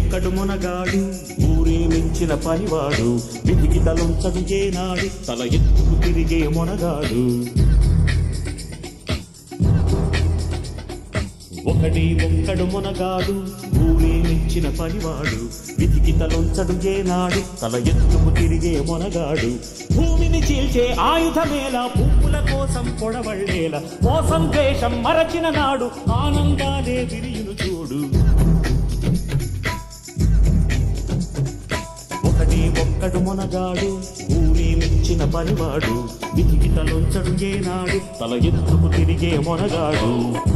ఒక్కడు మునగాడు ఊరే మించిన పనివాడు విధికి తలుంచడు ఏనాడు తల ఎత్తుకు తిరిగే మునగాడు ఒకటి ఒక్కడు మునగాడు ఊరే మించిన పనివాడు విధికి తలొంచడు ఏనాడు తల ఎత్తుకు తిరిగే మునగాడు భూమిని చీల్చే ఆయుధమేలా పువ్వుల కోసం పొడవళ్ళేల మోసం ద్వేషం మరచిన నాడు ఆనందాలే విరియును చూడు ఒకటి ఒక్కడు మునగాడు ఊరే మించిన పనివాడు విధికి తలొంచడు ఏనాడు తల ఎత్తుకు తిరిగే మునగాడు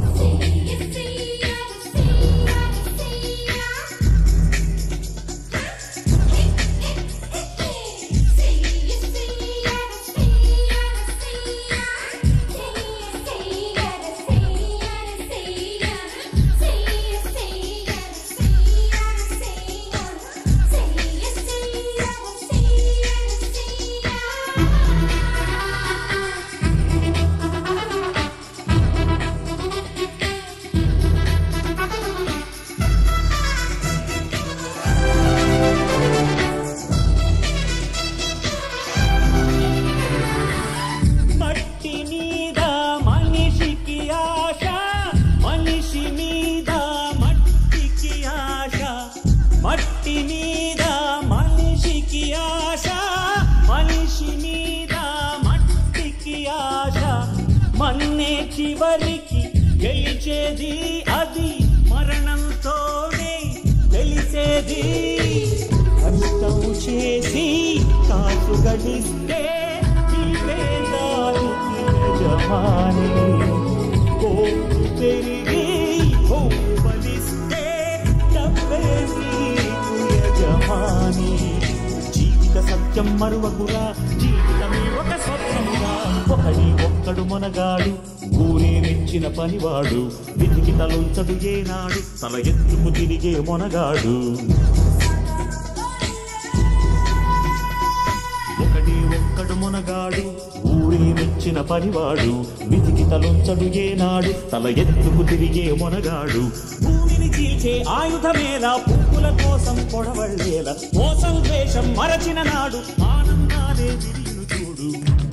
మట్టి మీద మనిషికి ఆశ మనిషి మీద మట్టికి ఆశ మట్టి మీద మనిషికి ఆశ మనిషి మీద మట్టికి ఆశ మన్నే చివరికి గెలిచేది అది మరణంతోనే తెలిసేది కష్టం చేసి కాసు గడిస్తే నీవే దానికి యజమాని కోపు పెరిగి బలిస్తే డబ్బే నీకు యజమాని జీవిత సత్యం మరువకురా జీవితమే ఒక స్వప్నముగా ఒకడి ఒక్కడు మొనగాడు ఊరే మెచ్చిన పనివాడు విధికి తలుంచడు ఏనాడు తల ఎత్తుకు తిరిగే మొనగాడు ఒకటి ఒక్కడు మునగాడు ఊరే మెచ్చిన పనివాడు విధికి తలొంచడు ఏనాడు తల ఎత్తుకు తిరిగే మునగాడు భూమిని చీల్చే ఆయుధమేలా పువ్వుల కోసం పొడవళ్ళేల మోసం ద్వేషం మరచిన నాడు ఆనందాలే విరియును చూడు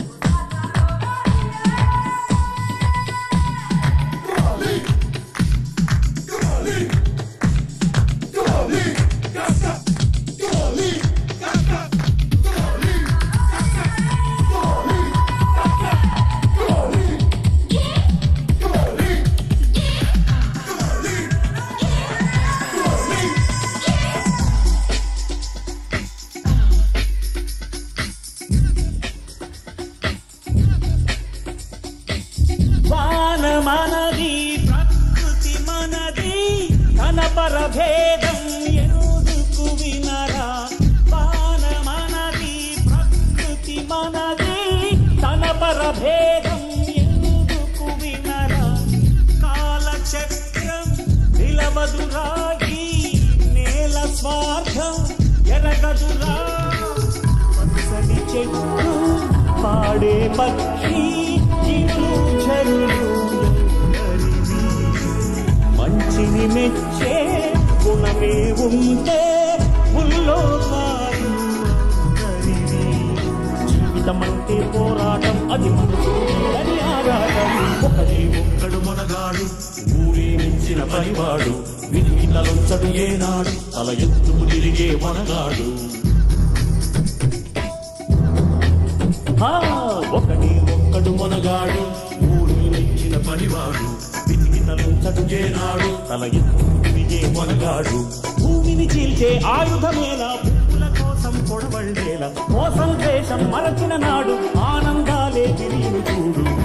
వాన మనది ప్రకృతి మనది కనపర భేదం ఎందుకు వినరా వాన మనది ప్రకృతి మనది కనపర భేదం ఎందుకు వినరా కాలచక్రం నిలవదురాగి నేల స్వార్థం ఎరగదురా పచ్చని చెట్టు పాడే పక్షి ఇల్లు చెరులు అందరివి. మంచిని మెచ్చే గుణమే ఉంటే ముల్లోకాలు అందరివి. జీవితమంటే పోరాటం అది మనసుని ఆరాటం ఒకడే ఒక్కడు మొనగాడు ఊరే మించిన పనివాడు విధికి తలొంచడు ఏనాడు తల ఎత్తుకు తిరిగే మొనగాడు ఆ, ఒకటి ఒక్కడు మొనగాడు ఊరి నెచ్చిన పనివాడు విధికి తలంచడు చేనాడు తల ఎత్తు తిరిగే మొనగాడు భూమిని చీల్చే ఆయుధమేలా పువ్వుల కోసం పొడవళ్ళేలా మోసం ద్వేషం మరచిన నాడు ఆనందాలే తిరిగి చూడు